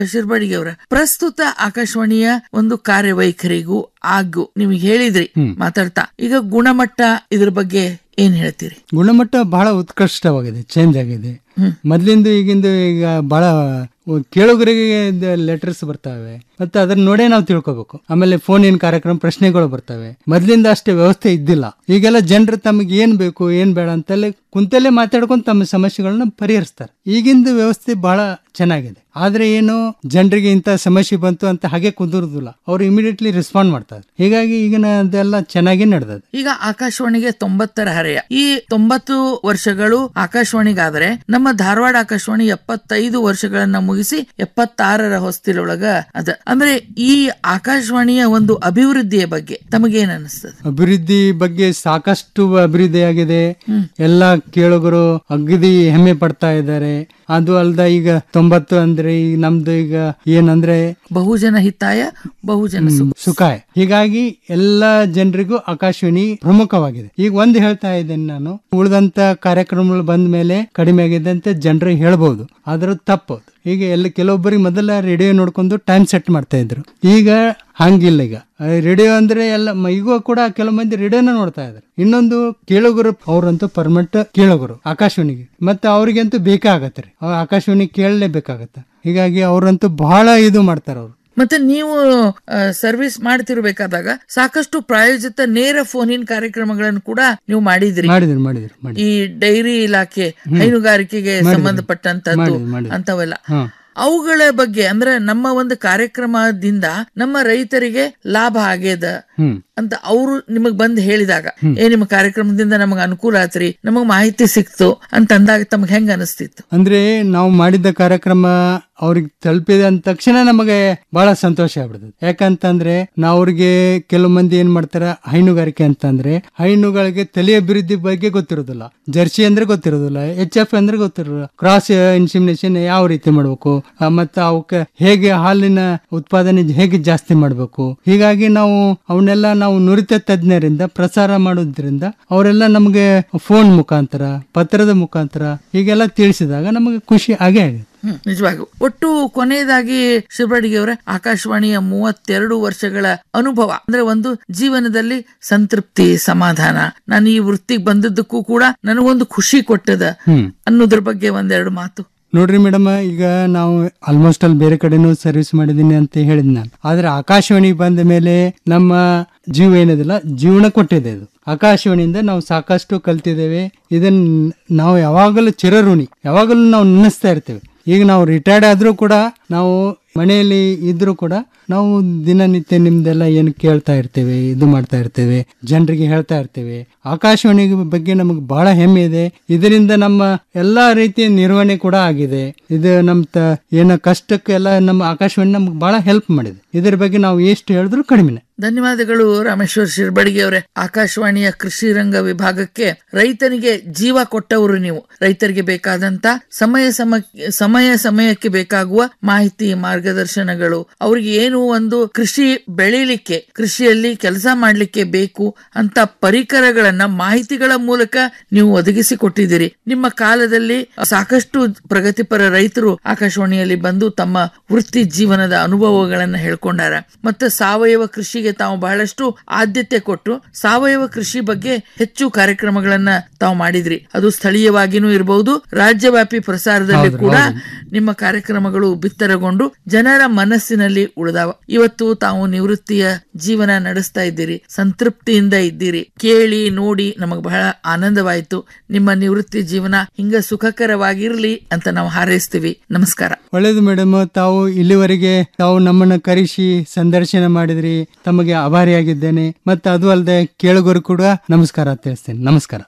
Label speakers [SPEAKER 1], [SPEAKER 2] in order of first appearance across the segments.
[SPEAKER 1] ಶಿರ್ಬಡಿಗೆ ಅವರ ಪ್ರಸ್ತುತ ಆಕಾಶವಾಣಿಯ ಒಂದು ಕಾರ್ಯವೈಖರಿಗೂ ಹಾಗೂ ನಿಮಗೆ ಹೇಳಿದ್ರಿ ಮಾತಾಡ್ತಾ ಈಗ ಗುಣಮಟ್ಟ ಇದ್ರ ಬಗ್ಗೆ ಏನ್ ಹೇಳ್ತೀರಿ
[SPEAKER 2] ಗುಣಮಟ್ಟ ಬಹಳ ಉತ್ಕೃಷ್ಟವಾಗಿದೆ ಚೇಂಜ್ ಆಗಿದೆ ಮೊದ್ಲಿಂದ ಈಗಿಂದ ಈಗ ಬಹಳ ಕೇಳುಗರಿಗೆ ಲೆಟರ್ಸ್ ಬರ್ತವೆ ಮತ್ತೆ ಅದನ್ನ ನೋಡೇ ನಾವು ತಿಳ್ಕೊಬೇಕು ಆಮೇಲೆ ಫೋನಿನ ಕಾರ್ಯಕ್ರಮ ಪ್ರಶ್ನೆಗಳು ಬರ್ತವೆ ಮೊದ್ಲಿಂದ ಅಷ್ಟೇ ವ್ಯವಸ್ಥೆ ಇದ್ದಿಲ್ಲ ಈಗೆಲ್ಲ ಜನರು ತಮಗೆ ಏನ್ ಬೇಕು ಏನ್ ಬೇಡ ಅಂತಲೇ ಕುಂತಲ್ಲೇ ಮಾತಾಡ್ಕೊಂಡು ತಮ್ಮ ಸಮಸ್ಯೆಗಳನ್ನ ಪರಿಹರಿಸ್ತಾರೆ ಈಗಿಂದ ವ್ಯವಸ್ಥೆ ಬಹಳ ಚೆನ್ನಾಗಿದೆ ಆದ್ರೆ ಏನು ಜನರಿಗೆ ಇಂಥ ಸಮಸ್ಯೆ ಬಂತು ಅಂತ ಹಾಗೆ ಕುದುರುದಿಲ್ಲ ಅವ್ರು ಇಮಿಡಿಯೇಟ್ಲಿ ರೆಸ್ಪಾಂಡ್ ಮಾಡ್ತಾರೆ ಹೀಗಾಗಿ ಈಗಿನ ಅದೆಲ್ಲ ಚೆನ್ನಾಗಿ ನಡೆದದೆ
[SPEAKER 1] ಈಗ ಆಕಾಶವಾಣಿಗೆ ತೊಂಬತ್ತರ ಹರೆಯ ಈ ತೊಂಬತ್ತು ವರ್ಷಗಳು ಆಕಾಶವಾಣಿಗಾದ್ರೆ ನಮ್ಮ ಧಾರವಾಡ ಆಕಾಶವಾಣಿ ಎಪ್ಪತ್ತೈದು ವರ್ಷಗಳನ್ನ ಮುಗಿಸಿ ಎಪ್ಪತ್ತಾರರ ಹೊಸ್ತಿಲೊಳಗ ಅದ ಅಂದ್ರೆ ಈ ಆಕಾಶವಾಣಿಯ ಒಂದು ಅಭಿವೃದ್ಧಿಯ ಬಗ್ಗೆ ತಮಗೇನ್ ಅನಿಸ್ತದೆ
[SPEAKER 2] ಅಭಿವೃದ್ಧಿ ಬಗ್ಗೆ ಸಾಕಷ್ಟು ಅಭಿವೃದ್ಧಿ ಆಗಿದೆ ಎಲ್ಲ ಕೇಳುಗರು ಅಗದಿ ಹೆಮ್ಮೆ ಪಡ್ತಾ ಇದ್ದಾರೆ ಅದು ಅಲ್ದ ಈಗ ತೊಂಬತ್ತು ಅಂದ್ರೆ ಈಗ ನಮ್ದು ಈಗ ಏನಂದ್ರೆ
[SPEAKER 1] ಬಹುಜನ ಹಿತಾಯ ಬಹುಜನ ಸುಖ
[SPEAKER 2] ಸುಖಾಯ ಹೀಗಾಗಿ ಎಲ್ಲ ಜನರಿಗೂ ಆಕಾಶವಾಣಿ ಪ್ರಮುಖವಾಗಿದೆ ಈಗ ಒಂದು ಹೇಳ್ತಾ ಇದ್ದೇನೆ ನಾನು ಉಳಿದಂತ ಕಾರ್ಯಕ್ರಮಗಳು ಬಂದ ಮೇಲೆ ಕಡಿಮೆ ಆಗಿದೆ ಅಂತ ಜನರಿಗೆ ಹೇಳ್ಬಹುದು ಆದ್ರೆ ತಪ್ಪದು ಈಗ ಎಲ್ಲ ಕೆಲವೊಬ್ಬರಿಗೆ ಮೊದಲ ರೇಡಿಯೋ ನೋಡ್ಕೊಂಡು ಟೈಮ್ ಸೆಟ್ ಮಾಡ್ತಾ ಇದ್ರು ಈಗ ಹಂಗಿಲ್ಲ ಈಗ ರೇಡಿಯೋ ಅಂದ್ರೆ ಎಲ್ಲ ಮ- ಈಗ ಕೂಡ ಕೆಲವು ಮಂದಿ ರೇಡಿಯೋನ ನೋಡ್ತಾ ಇದ್ದಾರೆ ಇನ್ನೊಂದು ಕೇಳುಗರು ಅವ್ರಂತೂ ಪರ್ಮನೆಂಟ್ ಕೇಳುಗರು ಆಕಾಶವಾಣಿಗೆ ಮತ್ತೆ ಅವ್ರಿಗಂತೂ ಬೇಕೇ ಆಗತ್ತೆ ರೀ ಅವ್ರು ಆಕಾಶವಾಣಿ ಕೇಳಲೇಬೇಕಾಗತ್ತೆ ಹೀಗಾಗಿ ಅವ್ರಂತೂ ಬಹಳ ಇದು ಮಾಡ್ತಾರೆ ಅವ್ರು
[SPEAKER 1] ಮತ್ತೆ ನೀವು ಸರ್ವಿಸ್ ಮಾಡ್ತಿರ್ಬೇಕಾದಾಗ ಸಾಕಷ್ಟು ಪ್ರಾಯೋಜಿತ ನೇರ ಫೋನ್ ಇನ್ ಕಾರ್ಯಕ್ರಮಗಳನ್ನು ಕೂಡ ನೀವು ಮಾಡಿದ್ರಿ
[SPEAKER 2] ಮಾಡಿದ್ರು ಮಾಡಿದ್ರು ಮಾಡಿ
[SPEAKER 1] ಈ ಡೈರಿ ಇಲಾಖೆ ಹೈನುಗಾರಿಕೆಗೆ ಸಂಬಂಧಪಟ್ಟಂತದ್ದು
[SPEAKER 2] ಮಾಡಿದ್ರು, ಮಾಡಿದ್ರು.
[SPEAKER 1] ಅಂತವೆಲ್ಲ
[SPEAKER 2] ಹಾ
[SPEAKER 1] ಅವುಗಳ ಬಗ್ಗೆ ಅಂದ್ರೆ ನಮ್ಮ ಒಂದು ಕಾರ್ಯಕ್ರಮದಿಂದ ನಮ್ಮ ರೈತರಿಗೆ ಲಾಭ ಆಗ್ಯದ
[SPEAKER 2] ಹ್ಮ್
[SPEAKER 1] ಅಂತ ಅವರು ನಿಮಗ್ ಬಂದ್ ಹೇಳಿದಾಗ ಏ ನಿಮ್ಮ ಕಾರ್ಯಕ್ರಮದಿಂದ ನಮಗ್ ಅನುಕೂಲ ಆತ್ರಿ ನಮಗ್ ಮಾಹಿತಿ ಸಿಕ್ತು ಅಂತ ಅಂದಾಗ ತಮಗ್ ಹೆಂಗ ಅನಿಸ್ತಿತ್ತು
[SPEAKER 2] ಅಂದ್ರೆ ನಾವು ಮಾಡಿದ ಕಾರ್ಯಕ್ರಮ ಅವ್ರಿಗೆ ತಲುಪಿದ ಅಂದ ತಕ್ಷಣ ನಮಗೆ ಬಹಳ ಸಂತೋಷ ಆಗ್ಬಿಡ್ತದೆ ಯಾಕಂತಂದ್ರೆ ನಾವು ಅವ್ರಿಗೆ ಕೆಲವು ಮಂದಿ ಏನ್ ಮಾಡ್ತಾರ ಹೈನುಗಾರಿಕೆ ಅಂತಂದ್ರೆ ಹೈನುಗಳಿಗೆ ತಲೆ ಅಭಿವೃದ್ಧಿ ಬಗ್ಗೆ ಗೊತ್ತಿರೋದಿಲ್ಲ ಜರ್ಸಿ ಅಂದ್ರೆ ಗೊತ್ತಿರೋದಿಲ್ಲ ಎಚ್ ಎಫ್ ಅಂದ್ರೆ ಗೊತ್ತಿರೋದಿಲ್ಲ ಕ್ರಾಸ್ ಇನ್ಸಿಮಿನೇಷನ್ ಯಾವ ರೀತಿ ಮಾಡ್ಬೇಕು ಆ, ಮತ್ತೆ ಅವಕ್ಕೆ ಹೇಗೆ ಹಾಲಿನ ಉತ್ಪಾದನೆ ಹೇಗೆ ಜಾಸ್ತಿ ಮಾಡ್ಬೇಕು ಹೀಗಾಗಿ ನಾವು ಅವನ್ನೆಲ್ಲ ನಾವು ನುರಿತ ತಜ್ಞರಿಂದ ಪ್ರಸಾರ ಮಾಡೋದ್ರಿಂದ ಅವರೆಲ್ಲ ನಮಗೆ ಫೋನ್ ಮುಖಾಂತರ ಪತ್ರದ ಮುಖಾಂತರ ಹೀಗೆಲ್ಲ ತಿಳಿಸಿದಾಗ ನಮಗೆ ಖುಷಿ ಆಗೇ ಆಗುತ್ತೆ
[SPEAKER 1] ಹ್ಮ್ ನಿಜವಾಗೂ ಒಟ್ಟು ಕೊನೆಯದಾಗಿ ಶಿವರಡಿಗೆ ಅವರ ಆಕಾಶವಾಣಿಯ ಮೂವತ್ತೆರಡು ವರ್ಷಗಳ ಅನುಭವ ಅಂದ್ರೆ ಒಂದು ಜೀವನದಲ್ಲಿ ಸಂತೃಪ್ತಿ ಸಮಾಧಾನ ನಾನು ಈ ವೃತ್ತಿಗೆ ಬಂದದ್ದಕ್ಕೂ ಕೂಡ ನನಗೊಂದು ಖುಷಿ ಕೊಟ್ಟದ
[SPEAKER 2] ಹ್ಮ್
[SPEAKER 1] ಅನ್ನೋದ್ರ ಬಗ್ಗೆ ಒಂದೆರಡು ಮಾತು
[SPEAKER 2] ನೋಡ್ರಿ ಮೇಡಮ್ ಈಗ ನಾವು ಆಲ್ಮೋಸ್ಟ್ ಅಲ್ಲಿ ಬೇರೆ ಕಡೆನೂ ಸರ್ವಿಸ್ ಮಾಡಿದೀನಿ ಅಂತ ಹೇಳಿದ್ ನಾನು ಆದ್ರೆ ಆಕಾಶವಾಣಿ ಬಂದ ಮೇಲೆ ನಮ್ಮ ಜೀವ ಏನಿದಿಲ್ಲ ಜೀವನ ಕೊಟ್ಟಿದೆ ಇದು ಆಕಾಶವಾಣಿಯಿಂದ ನಾವು ಸಾಕಷ್ಟು ಕಲ್ತಿದ್ದೇವೆ ಇದನ್ನ ನಾವು ಯಾವಾಗಲೂ ಚಿರಋಣಿ ಯಾವಾಗಲೂ ನಾವು ನೆನೆಸ್ತಾ ಇರ್ತೇವೆ ಈಗ ನಾವು ರಿಟೈರ್ಡ್ ಆದ್ರೂ ಕೂಡ ನಾವು ಮನೆಯಲ್ಲಿ ಇದ್ರೂ ಕೂಡ ನಾವು ದಿನನಿತ್ಯ ನಿಮ್ದೆಲ್ಲ ಏನು ಕೇಳ್ತಾ ಇರ್ತೇವೆ ಇದು ಮಾಡ್ತಾ ಇರ್ತೇವೆ ಜನರಿಗೆ ಹೇಳ್ತಾ ಇರ್ತೇವೆ ಆಕಾಶವಾಣಿ ಬಗ್ಗೆ ನಮಗೆ ಬಹಳ ಹೆಮ್ಮೆ ಇದೆ ಇದರಿಂದ ನಮ್ಮ ಎಲ್ಲಾ ರೀತಿಯ ನಿರ್ವಹಣೆ ಕೂಡ ಆಗಿದೆ ಇದು ನಮ್ಮ ತ- ಏನೋ ಕಷ್ಟಕ್ಕೆಲ್ಲ ನಮ್ಮ ಆಕಾಶವಾಣಿ ನಮ್ಗೆ ಬಹಳ ಹೆಲ್ಪ್ ಮಾಡಿದೆ ಇದರ ಬಗ್ಗೆ ನಾವು ಎಷ್ಟು ಹೇಳಿದ್ರು ಕಡಿಮೆನೆ
[SPEAKER 1] ಧನ್ಯವಾದಗಳು ರಾಮೇಶ್ವರ್ ಶಿರ್ಬಡಿಗೆ ಅವರೇ ಆಕಾಶವಾಣಿಯ ಕೃಷಿ ರಂಗ ವಿಭಾಗಕ್ಕೆ ರೈತನಿಗೆ ಜೀವ ಕೊಟ್ಟವರು ನೀವು ರೈತರಿಗೆ ಬೇಕಾದಂತ ಸಮಯ ಸಮ ಸಮಯ ಸಮಯಕ್ಕೆ ಬೇಕಾಗುವ ಮಾಹಿತಿ ಮಾರ್ಗದರ್ಶನಗಳು ಅವ್ರಿಗೆ ಏನು ಒಂದು ಕೃಷಿ ಬೆಳಿಲಿಕ್ಕೆ ಕೃಷಿಯಲ್ಲಿ ಕೆಲಸ ಮಾಡ್ಲಿಕ್ಕೆ ಬೇಕು ಅಂತ ಪರಿಕರಗಳನ್ನ ಮಾಹಿತಿಗಳ ಮೂಲಕ ನೀವು ಒದಗಿಸಿ ಕೊಟ್ಟಿದ್ದೀರಿ ನಿಮ್ಮ ಕಾಲದಲ್ಲಿ ಸಾಕಷ್ಟು ಪ್ರಗತಿಪರ ರೈತರು ಆಕಾಶವಾಣಿಯಲ್ಲಿ ಬಂದು ತಮ್ಮ ವೃತ್ತಿ ಜೀವನದ ಅನುಭವಗಳನ್ನ ಹೇಳ್ಕೊಂಡಾರ ಮತ್ತೆ ಸಾವಯವ ಕೃಷಿಗೆ ತಾವು ಬಹಳಷ್ಟು ಆದ್ಯತೆ ಕೊಟ್ಟು ಸಾವಯವ ಕೃಷಿ ಬಗ್ಗೆ ಹೆಚ್ಚು ಕಾರ್ಯಕ್ರಮಗಳನ್ನ ತಾವು ಮಾಡಿದ್ರಿ ಅದು ಸ್ಥಳೀಯವಾಗಿನೂ ಇರಬಹುದು ರಾಜ್ಯವ್ಯಾಪಿ ಪ್ರಸಾರದಲ್ಲಿ ಕೂಡ ನಿಮ್ಮ ಕಾರ್ಯಕ್ರಮಗಳು ಬಿತ್ತರಗೊಂಡು ಜನರ ಮನಸ್ಸಿನಲ್ಲಿ ಉಳಿದಾವ ಇವತ್ತು ತಾವು ನಿವೃತ್ತಿಯ ಜೀವನ ನಡೆಸ್ತಾ ಇದ್ದೀರಿ ಸಂತೃಪ್ತಿಯಿಂದ ಇದ್ದೀರಿ ಕೇಳಿ ನೋಡಿ ನಮಗ್ ಬಹಳ ಆನಂದವಾಯ್ತು ನಿಮ್ಮ ನಿವೃತ್ತಿ ಜೀವನ ಹಿಂಗ ಸುಖಕರವಾಗಿರ್ಲಿ ಅಂತ ನಾವು ಹಾರೈಸ್ತೀವಿ ನಮಸ್ಕಾರ
[SPEAKER 2] ಒಳ್ಳೇದು ಮೇಡಮ್ ತಾವು ಇಲ್ಲಿವರೆಗೆ ತಾವು ನಮ್ಮನ್ನ ಕರೆಸಿ ಸಂದರ್ಶನ ಮಾಡಿದ್ರಿ ತಮಗೆ ಆಭಾರಿಯಾಗಿದ್ದೇನೆ ಮತ್ತೆ ಅದು ಅಲ್ಲದೆ ಕೇಳುಗರು ಕೂಡ ನಮಸ್ಕಾರ ತಿಳಿಸ್ತೇನೆ ನಮಸ್ಕಾರ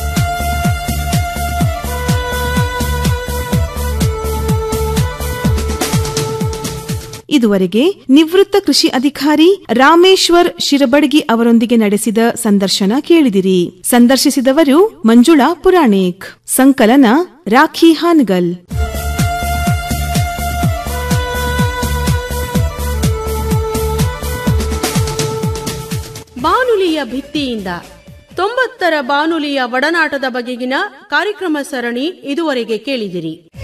[SPEAKER 3] ಇದುವರೆಗೆ ನಿವೃತ್ತ ಕೃಷಿ ಅಧಿಕಾರಿ ರಾಮೇಶ್ವರ್ ಶಿರಬಡ್ಗಿ ಅವರೊಂದಿಗೆ ನಡೆಸಿದ ಸಂದರ್ಶನ ಕೇಳಿದಿರಿ ಸಂದರ್ಶಿಸಿದವರು ಮಂಜುಳಾ ಪುರಾಣಿಕ್ ಸಂಕಲನ ರಾಖಿ ಹಾನಗಲ್
[SPEAKER 4] ಬಾನುಲಿಯ ಭಿತ್ತಿಯಿಂದ ತೊಂಬತ್ತರ ಬಾನುಲಿಯ ಒಡನಾಟದ ಬಗೆಗಿನ ಕಾರ್ಯಕ್ರಮ ಸರಣಿ ಇದುವರೆಗೆ ಕೇಳಿದಿರಿ